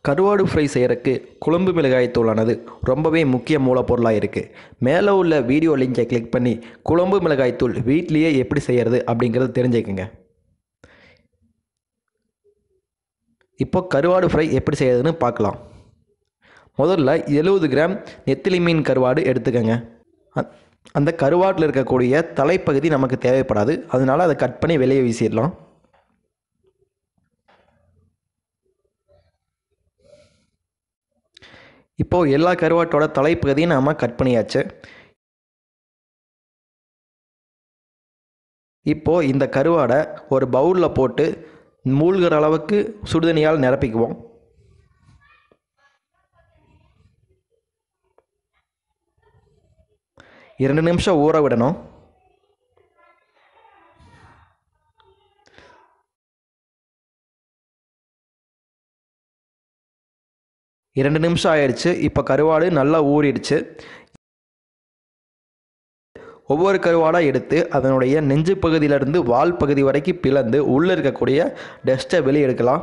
கருவாடு ஃப்ரை செய்கிறக்கு குழம்பு மிளகாய் தூளானது ரொம்பவே முக்கிய மூலப்பொருளாக இருக்குது மேலே உள்ள வீடியோ லிங்கை கிளிக் பண்ணி குழம்பு மிளகாய் தூள் வீட்லேயே எப்படி செய்கிறது அப்படிங்கிறத தெரிஞ்சுக்கங்க இப்போ கருவாடு ஃப்ரை எப்படி செய்யறதுன்னு பார்க்கலாம் முதல்ல எழுபது கிராம் நெத்திலி மீன் கருவாடு எடுத்துக்கங்க அ- அந்த கருவாட்டில் இருக்கக்கூடிய தலைப்பகுதி நமக்கு தேவைப்படாது அதனால அதை கட் பண்ணி வெளியே வீசிடலாம் இப்போது எல்லா கருவாட்டோட தலைப்பகுதியும் நாம் கட் பண்ணியாச்சு இப்போது இந்த கருவாடை ஒரு பவுலில் போட்டு மூழ்கிற அளவுக்கு சுடுதண்ணியால் நிரப்பிக்குவோம் இரண்டு நிமிஷம் ஊற விடணும் இரண்டு நிமிஷம் ஆயிடுச்சு இப்போ கருவாடு நல்லா ஊறிடுச்சு ஒவ்வொரு கருவாடாக எடுத்து அதனுடைய நெஞ்சு பகுதியிலிருந்து வால் பகுதி வரைக்கும் பிளந்து உள்ளே இருக்கக்கூடிய டஸ்ட்டை வெளியே எடுக்கலாம்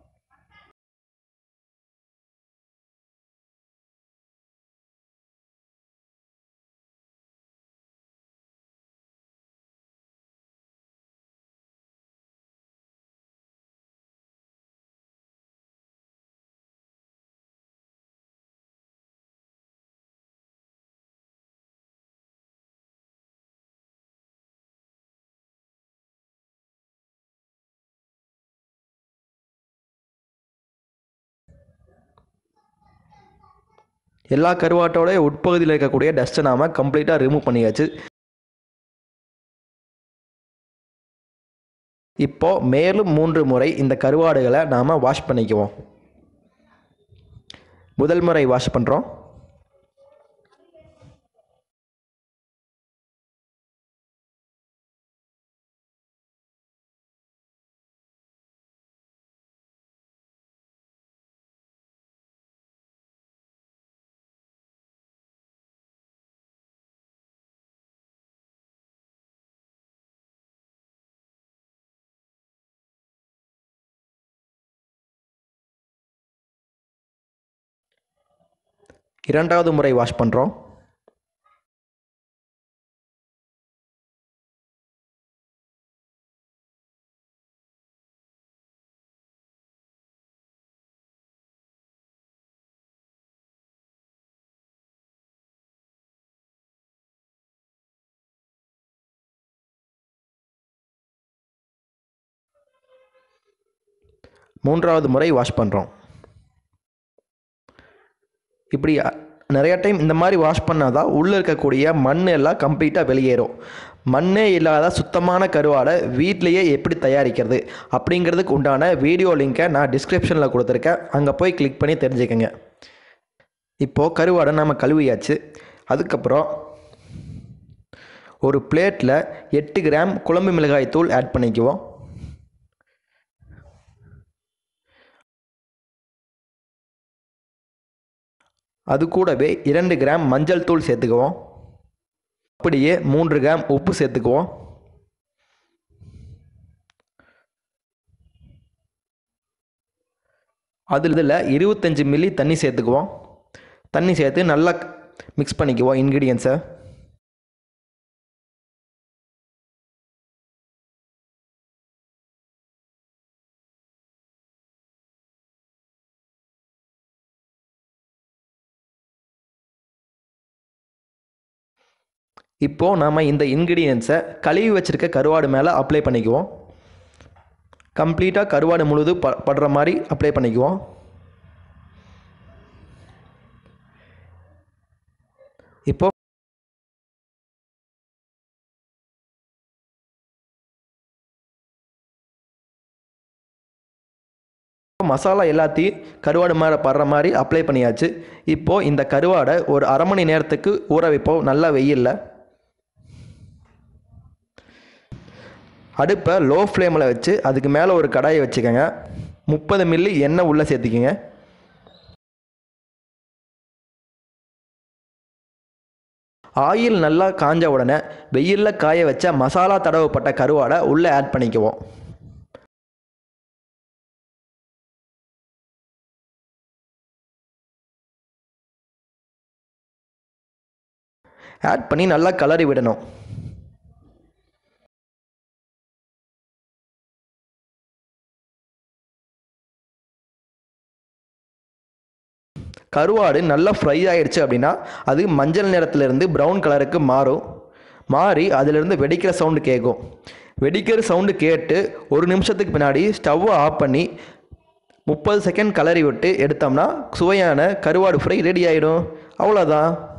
எல்லா கருவாட்டோட உட்பகுதியில் இருக்கக்கூடிய டஸ்ட்டை நாம் கம்ப்ளீட்டாக ரிமூவ் பண்ணியாச்சு இப்போ மேலும் மூன்று முறை இந்த கருவாடுகளை நாம் வாஷ் பண்ணிக்குவோம் முதல் முறை வாஷ் பண்ணுறோம் இரண்டாவது முறை வாஷ் பண்ணுறோம் மூன்றாவது முறை வாஷ் பண்ணுறோம் இப்படி அ, நிறைய டைம் இந்த மாதிரி வாஷ் பண்ணால் தான் உள்ளே இருக்கக்கூடிய மண் எல்லாம் கம்ப்ளீட்டாக வெளியேறும் மண்ணே இல்லாத சுத்தமான கருவாடை வீட்டிலையே எப்படி தயாரிக்கிறது அப்படிங்கிறதுக்கு உண்டான வீடியோ லிங்கை நான் டிஸ்கிரிப்ஷனில் கொடுத்துருக்கேன் அங்கே போய் கிளிக் பண்ணி தெரிஞ்சுக்கங்க இப்போது கருவாடை நம்ம கழுவியாச்சு அதுக்கப்புறம் ஒரு பிளேட்டில் எட்டு கிராம் குழம்பு மிளகாய் தூள் ஆட் பண்ணிக்குவோம் அது கூடவே இரண்டு கிராம் மஞ்சள் தூள் சேர்த்துக்குவோம் அப்படியே மூன்று கிராம் உப்பு சேர்த்துக்குவோம் அதில் இதில் இருபத்தஞ்சி மில்லி தண்ணி சேர்த்துக்குவோம் தண்ணி சேர்த்து நல்லா மிக்ஸ் பண்ணிக்குவோம் இன்க்ரீடியன்ஸை இப்போது நாம் இந்த இன்க்ரீடியன்ஸை கழுவி வச்சுருக்க கருவாடு மேலே அப்ளை பண்ணிக்குவோம் கம்ப்ளீட்டாக கருவாடு முழுது ப படுற மாதிரி அப்ளை பண்ணிக்குவோம் இப்போ மசாலா எல்லாத்தையும் கருவாடு மேலே படுற மாதிரி அப்ளை பண்ணியாச்சு இப்போது இந்த கருவாடை ஒரு அரை மணி நேரத்துக்கு ஊற வைப்போம் நல்லா வெயில்ல அடுப்பை லோ ஃப்ளேமில் வச்சு அதுக்கு மேலே ஒரு கடாயை வச்சுக்கோங்க முப்பது மில்லி எண்ணெய் உள்ளே சேர்த்திக்கங்க ஆயில் நல்லா காஞ்ச உடனே வெயிலில் காய வச்ச மசாலா தடவப்பட்ட கருவாடை உள்ளே ஆட் பண்ணிக்குவோம் ஆட் பண்ணி நல்லா கலரி விடணும் கருவாடு நல்லா ஃப்ரை ஆயிடுச்சு அப்படின்னா அது மஞ்சள் நிறத்துலேருந்து ப்ரௌன் கலருக்கு மாறும் மாறி அதிலிருந்து வெடிக்கிற சவுண்டு கேட்கும் வெடிக்கிற சவுண்டு கேட்டு ஒரு நிமிஷத்துக்கு பின்னாடி ஸ்டவ்வை ஆஃப் பண்ணி முப்பது செகண்ட் கலரி விட்டு எடுத்தோம்னா சுவையான கருவாடு ஃப்ரை ரெடி ஆகிடும் அவ்வளோதான்